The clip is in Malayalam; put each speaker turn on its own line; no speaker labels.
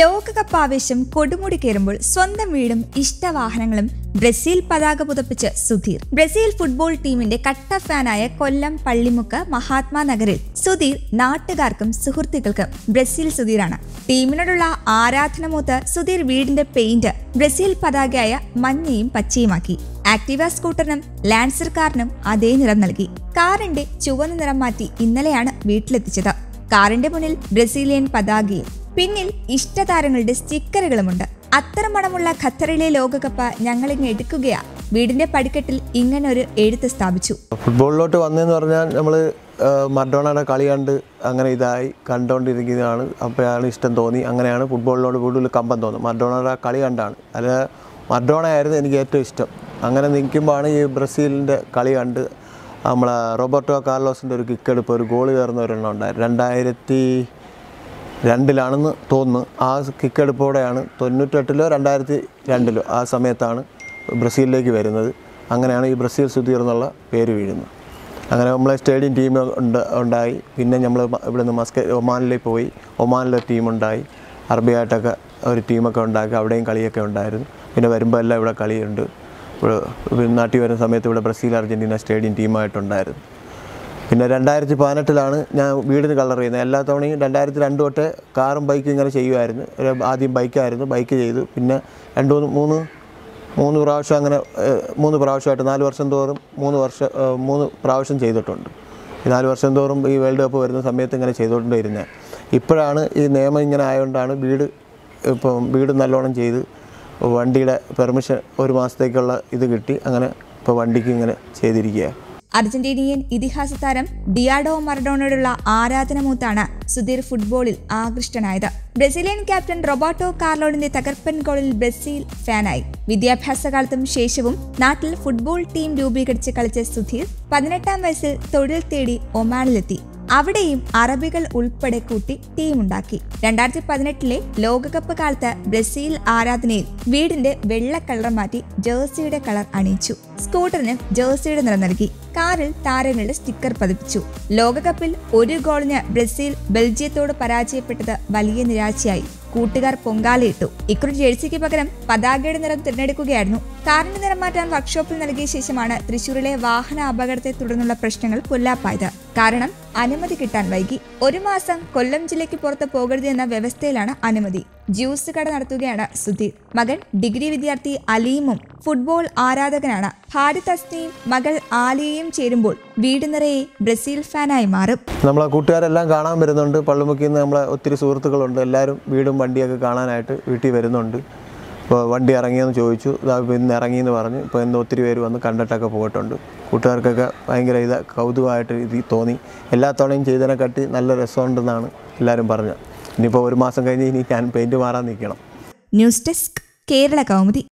ലോകകപ്പ് ആവേശം കൊടുമുടി കയറുമ്പോൾ സ്വന്തം വീടും ഇഷ്ടവാഹനങ്ങളും ബ്രസീൽ പതാക പുതപ്പിച്ച് സുധീർ ബ്രസീൽ ഫുട്ബോൾ ടീമിന്റെ കട്ട ഫാനായ കൊല്ലം പള്ളിമുക്ക് മഹാത്മാ നഗറിൽ സുധീർ നാട്ടുകാർക്കും സുഹൃത്തുക്കൾക്കും ബ്രസീൽ സുധീറാണ് ടീമിനോടുള്ള ആരാധനമൂത്ത് സുധീർ വീടിന്റെ പെയിന്റ് ബ്രസീൽ പതാകയായ മഞ്ഞയും പച്ചയുമാക്കി ആക്ടിവ സ്കൂട്ടറിനും ലാൻസർ കാറിനും അതേ നിറം നൽകി കാറിന്റെ ചുവന്ന നിറം മാറ്റി ഇന്നലെയാണ് വീട്ടിലെത്തിച്ചത് കാറിന്റെ മുന്നിൽ ബ്രസീലിയൻ പതാകയും പിന്നിൽ ഇഷ്ടതാരങ്ങളുടെ സ്റ്റിക്കറുകളുമുണ്ട് അത്ര മണമുള്ള ഖത്തറിലെ ലോകകപ്പ് ഞങ്ങളിങ്ങ് എടുക്കുകയാ വീടിന്റെ പടിക്കെട്ടിൽ ഇങ്ങനൊരു എഴുത്ത് സ്ഥാപിച്ചു
ഫുട്ബോളിലോട്ട് വന്നതെന്ന് പറഞ്ഞാൽ നമ്മൾ മർഡോണയുടെ കളി കണ്ട് അങ്ങനെ ഇതായി കണ്ടുകൊണ്ടിരിക്കുന്നതാണ് അപ്പോഴാണ് ഇഷ്ടം തോന്നി അങ്ങനെയാണ് ഫുട്ബോളിനോട് കൂടുതൽ കമ്പം തോന്നുന്നത് മർഡോണയുടെ കളി കണ്ടാണ് അല്ല മർഡോണ ആയിരുന്നു എനിക്ക് ഏറ്റവും ഇഷ്ടം അങ്ങനെ നിൽക്കുമ്പോഴാണ് ഈ ബ്രസീലിൻ്റെ കളി കണ്ട് നമ്മളെ റോബർട്ടോ കാർലോസിൻ്റെ ഒരു കിക്കെടുപ്പ് ഒരു ഗോൾ കയറുന്ന ഒരെണ്ണം ഉണ്ടായിരുന്നു രണ്ടായിരത്തി രണ്ടിലാണെന്ന് തോന്നുന്നു ആ കിക്കെടുപ്പോടെയാണ് തൊണ്ണൂറ്റെട്ടിലോ രണ്ടായിരത്തി രണ്ടിലോ ആ സമയത്താണ് ബ്രസീലിലേക്ക് വരുന്നത് അങ്ങനെയാണ് ഈ ബ്രസീൽ സുധീർ എന്നുള്ള പേര് വീഴുന്നത് അങ്ങനെ നമ്മളെ സ്റ്റേഡിയം ടീം ഉണ്ട് ഉണ്ടായി പിന്നെ നമ്മൾ ഇവിടെ നിന്ന് മസ്ക ഒമാനിലേക്ക് പോയി ഒമാനിലൊരു ടീമുണ്ടായി അറബിയായിട്ടൊക്കെ ഒരു ടീമൊക്കെ ഉണ്ടാക്കി അവിടെയും കളിയൊക്കെ ഉണ്ടായിരുന്നു പിന്നെ വരുമ്പോൾ എല്ലാം ഇവിടെ കളിയുണ്ട് ഇവിടെ പിന്നെ നാട്ടിൽ വരുന്ന സമയത്ത് ഇവിടെ ബ്രസീൽ അർജൻറ്റീന സ്റ്റേഡിയം ടീമായിട്ടുണ്ടായിരുന്നു പിന്നെ രണ്ടായിരത്തി പതിനെട്ടിലാണ് ഞാൻ വീടിന് കളർ ചെയ്യുന്നത് എല്ലാ തവണയും രണ്ടായിരത്തി രണ്ട് തൊട്ട് കാറും ബൈക്കും ഇങ്ങനെ ചെയ്യുമായിരുന്നു ഒരു ആദ്യം ബൈക്കായിരുന്നു ബൈക്ക് ചെയ്തു പിന്നെ രണ്ട് മൂന്ന് മൂന്ന് മൂന്ന് പ്രാവശ്യം അങ്ങനെ ഏഹ്, മൂന്ന് പ്രാവശ്യമായിട്ട് നാല് വർഷം തോറും മൂന്ന് വർഷം ഏഹ്, മൂന്ന് പ്രാവശ്യം ചെയ്തിട്ടുണ്ട് ഈ നാല് വർഷം തോറും ഈ വേൾഡ് കപ്പ് വരുന്ന സമയത്ത് ഇങ്ങനെ ചെയ്തുകൊണ്ടിരുന്നത് ഇപ്പോഴാണ് ഈ നിയമം ഇങ്ങനെ ആയതുകൊണ്ടാണ് വീട് ഇപ്പം വീട് നല്ലോണം ചെയ്ത് വണ്ടിയുടെ പെർമിഷൻ ഒരു മാസത്തേക്കുള്ള ഇത് കിട്ടി അങ്ങനെ ഇപ്പോൾ വണ്ടിക്ക് ഇങ്ങനെ ചെയ്തിരിക്കുകയാണ്
അർജന്റീനിയൻ ഇതിഹാസ താരം ഡിയാഡോ മറഡോണയോടുള്ള ആരാധനമൂത്താണ് സുധീർ ഫുട്ബോളിൽ ആകൃഷ്ടനായത് ബ്രസീലിയൻ ക്യാപ്റ്റൻ റൊബാർട്ടോ കാർലോണിന്റെ തകർപ്പൻ ഗോളിൽ ബ്രസീൽ ഫാനായി വിദ്യാഭ്യാസ കാലത്തും ശേഷവും നാട്ടിൽ ഫുട്ബോൾ ടീം രൂപീകരിച്ച് കളിച്ച സുധീർ പതിനെട്ടാം വയസ്സിൽ തൊഴിൽ തേടി ഒമാനിലെത്തി അവിടെയും അറബികൾ ഉൾപ്പെടെ കൂട്ടി ടീമുണ്ടാക്കി രണ്ടായിരത്തി പതിനെട്ടിലെ ലോകകപ്പ് കാലത്ത് ബ്രസീൽ ആരാധനയിൽ വീടിന്റെ വെള്ള കളർ മാറ്റി ജേഴ്സിയുടെ കളർ അണിയിച്ചു സ്കൂട്ടറിന് ജേഴ്സിയുടെ നിറം നൽകി കാറിൽ താരങ്ങളുടെ സ്റ്റിക്കർ പതിപ്പിച്ചു ലോകകപ്പിൽ ഒരു ഗോളിന് ബ്രസീൽ ബെൽജിയത്തോട് പരാജയപ്പെട്ടത് വലിയ നിരാശയായി കൂട്ടുകാർ പൊങ്കാലയിട്ടു ഇക്കുറി ജേഴ്സിക്ക് പകരം പതാകയുടെ നിറം തിരഞ്ഞെടുക്കുകയായിരുന്നു കാറിന്റെ നിറം മാറ്റാൻ വർക്ക്ഷോപ്പിൽ നൽകിയ ശേഷമാണ് തൃശൂരിലെ വാഹന അപകടത്തെ തുടർന്നുള്ള പ്രശ്നങ്ങൾ പൊല്ലാപ്പായത് കാരണം അനുമതി കിട്ടാൻ വൈകി ഒരു മാസം കൊല്ലം ജില്ലയ്ക്ക് പുറത്ത് പോകരുത് എന്ന വ്യവസ്ഥയിലാണ് അനുമതി ജ്യൂസ് കട നടത്തുകയാണ് സുധീർ മകൻ ഡിഗ്രി വിദ്യാർത്ഥി അലീമും ഫുട്ബോൾ ആരാധകനാണ് ഭാര്യ തസ്നയും മകൾ ആലിയയും ചേരുമ്പോൾ വീട് നിറയെ ബ്രസീൽ ഫാനായി മാറും
നമ്മളെ കൂട്ടുകാരെല്ലാം കാണാൻ വരുന്നുണ്ട് പള്ളിമുക്കിൽ നിന്ന് നമ്മളെ ഒത്തിരി സുഹൃത്തുക്കളുണ്ട് എല്ലാവരും വീടും വണ്ടിയൊക്കെ കാണാനായിട്ട് വീട്ടിൽ വരുന്നുണ്ട് ഇപ്പോൾ വണ്ടി ഇറങ്ങിയെന്ന് ചോദിച്ചു ഇതാ ഇപ്പോൾ ഇന്ന് ഇറങ്ങിയെന്ന് പറഞ്ഞു ഇപ്പോൾ ഇന്ന് ഒത്തിരി പേര് വന്ന് കണ്ടിട്ടൊക്കെ പോയിട്ടുണ്ട് കൂട്ടുകാർക്കൊക്കെ ഭയങ്കര ഇത് കൗതുകമായിട്ട് ഇത് തോന്നി എല്ലാ തവണയും ചെയ്തതിനെക്കാട്ടി നല്ല രസമുണ്ടെന്നാണ് എല്ലാവരും പറഞ്ഞത് ഇനിയിപ്പോൾ ഒരു മാസം കഴിഞ്ഞ് ഇനി ഞാൻ പെയിൻറ്റ് മാറാൻ നിൽക്കണം
ന്യൂസ് ഡെസ്ക് കേരള കൗമുദി